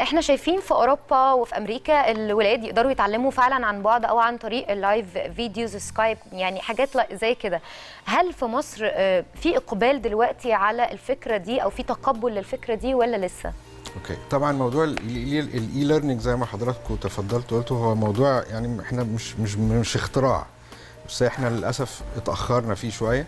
احنا شايفين في اوروبا وفي امريكا الولاد يقدروا يتعلموا فعلا عن بعد او عن طريق اللايف فيديوز سكايب يعني حاجات لا- زي كده هل في مصر آه، في اقبال دلوقتي على الفكره دي او في تقبل للفكره دي ولا لسه اوكي طبعا موضوع الاي ليرنينج زي ما حضراتكم تفضلت وقلتوا هو موضوع يعني احنا مش مش مش اختراع بس احنا للاسف اتاخرنا فيه شويه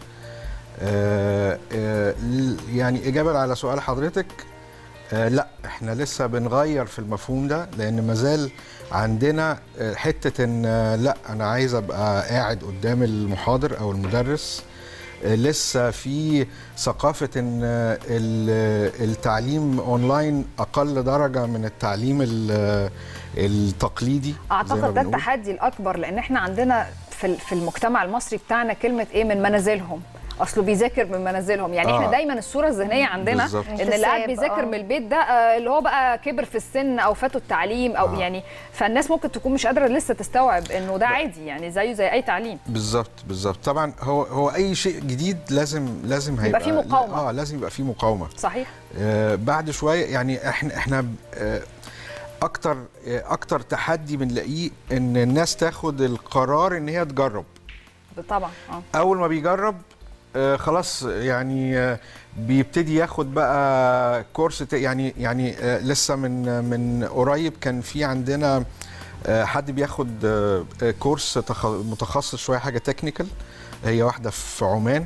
آه آه ل- يعني اجابه على سؤال حضرتك آه لا احنا لسه بنغير في المفهوم ده لان مازال عندنا آه، حته ان آه، لا انا عايز ابقى قاعد قدام المحاضر او المدرس آه، لسه في ثقافه ان آه، ال- التعليم اونلاين اقل درجه من التعليم ال- التقليدي زي ما اعتقد ده بنقول. التحدي الاكبر لان احنا عندنا في ال- في المجتمع المصري بتاعنا كلمه ايه من منازلهم اصله بيذاكر من منازلهم يعني آه. احنا دايما الصوره الذهنيه عندنا بالظبط. ان اللي قاعد انتساب، بيذاكر آه. من البيت ده آه، اللي هو بقى كبر في السن او فاته التعليم او آه. يعني فالناس ممكن تكون مش قادره لسه تستوعب انه ده عادي يعني زيه زي اي تعليم بالظبط بالظبط طبعا هو هو اي شيء جديد لازم لازم هيبقى فيه مقاومة. اه لازم يبقى فيه مقاومه صحيح آه بعد شويه يعني احنا احنا آه اكتر آه اكتر تحدي بنلاقيه ان الناس تاخد القرار ان هي تجرب طبعا اه اول ما بيجرب آه خلاص يعني آه بيبتدي ياخد بقى كورس ت- يعني يعني آه لسه من من قريب كان في عندنا آه حد بياخد آه آه، كورس تخ- متخصص شويه حاجه تكنيكال هي واحده في عمان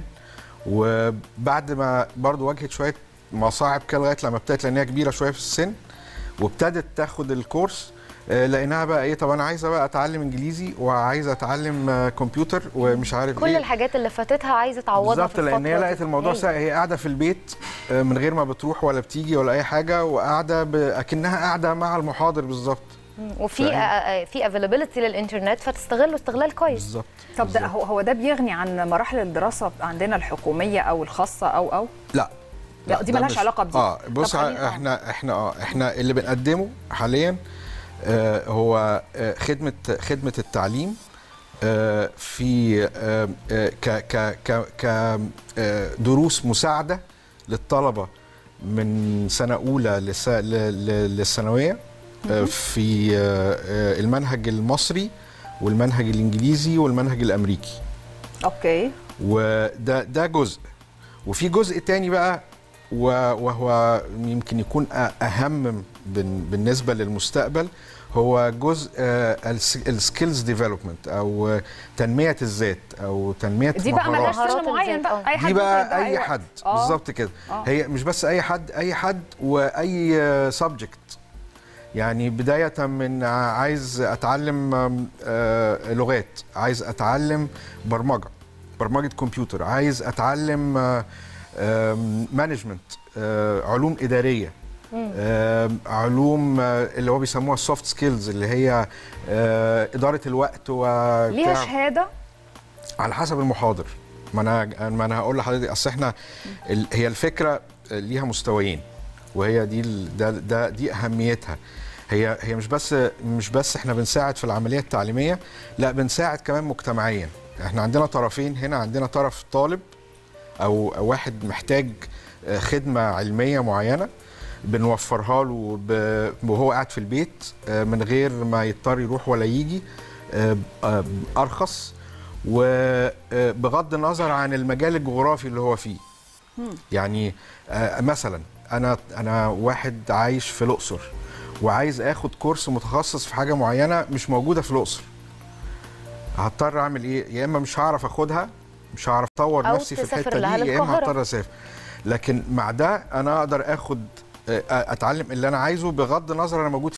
وبعد ما برضو واجهت شويه مصاعب كده لغايه لما ابتدت لان هي كبيره شويه في السن وابتدت تاخد الكورس آه، لقيناها بقى ايه طب انا عايزه بقى اتعلم انجليزي وعايزه اتعلم آه، كمبيوتر ومش عارف كل ايه الحاجات اللي فاتتها عايزه تعوضها بالظبط في لان هي الفترة لقت دي. الموضوع هايل. سهل هي قاعده في البيت آه، من غير ما بتروح ولا بتيجي ولا اي حاجه وقاعده ب... اكنها قاعده مع المحاضر بالظبط مم. وفي فاهم. آه، آه، في افيلابيلتي للانترنت فتستغله استغلال كويس بالظبط طب ده بالظبط. هو هو ده بيغني عن مراحل الدراسه عندنا الحكوميه او الخاصه او او لا لا، دي ده ملهاش مش- علاقة بدي. اه بص طب خلينا- آه. احنا احنا اه احنا اللي بنقدمه حاليا آه هو آه خدمه خدمه التعليم آه في آه آه، ك ك ك ك آه، دروس مساعده للطلبه من سنه اولى لس- ل- ل- للثانويه آه، في آه، آه، المنهج المصري والمنهج الانجليزي والمنهج الامريكي اوكي وده ده جزء وفي جزء تاني بقى و- وهو يمكن يكون أ- اهم بن- بالنسبه للمستقبل هو جزء السكيلز ديفلوبمنت او آه، تنميه الذات او تنميه دي بقى مهارات. ملهاش مهارات سن معين الذات، بقى آه. اي حد دي ممكن بقى يبدأ اي وقت. حد آه. بالظبط كده آه. هي مش بس اي حد اي حد واي سبجكت يعني بداية من ع- عايز أتعلم آم، آه، لغات عايز أتعلم برمجة برمجة كمبيوتر عايز أتعلم مانجمنت علوم إدارية آم، علوم آه، اللي هو بيسموها السوفت سكيلز اللي هي آه، إدارة الوقت و ليها شهاده على حسب المحاضر ما انا ما انا هقول لحضرتك اصل احنا ال... هي الفكره ليها مستويين وهي دي ال... ده, ده دي اهميتها هي هي مش بس مش بس احنا بنساعد في العمليه التعليميه لا بنساعد كمان مجتمعيا احنا عندنا طرفين هنا عندنا طرف طالب او أو واحد محتاج آه، خدمه علميه معينه بنوفرها له ب- وهو قاعد في البيت آه، من غير ما يضطر يروح ولا يجي آه، آه، ارخص وبغض النظر عن المجال الجغرافي اللي هو فيه يعني آه، مثلا انا انا واحد عايش في الاقصر وعايز اخد كورس متخصص في حاجه معينه مش موجوده في الاقصر هضطر اعمل ايه يا اما مش هعرف اخدها مش هعرف اطور أو نفسي في تسافر الحته لها دي يا اما للقاهرة. هضطر اسافر لكن مع ده انا اقدر اخد آه، اتعلم اللي انا عايزه بغض النظر انا موجود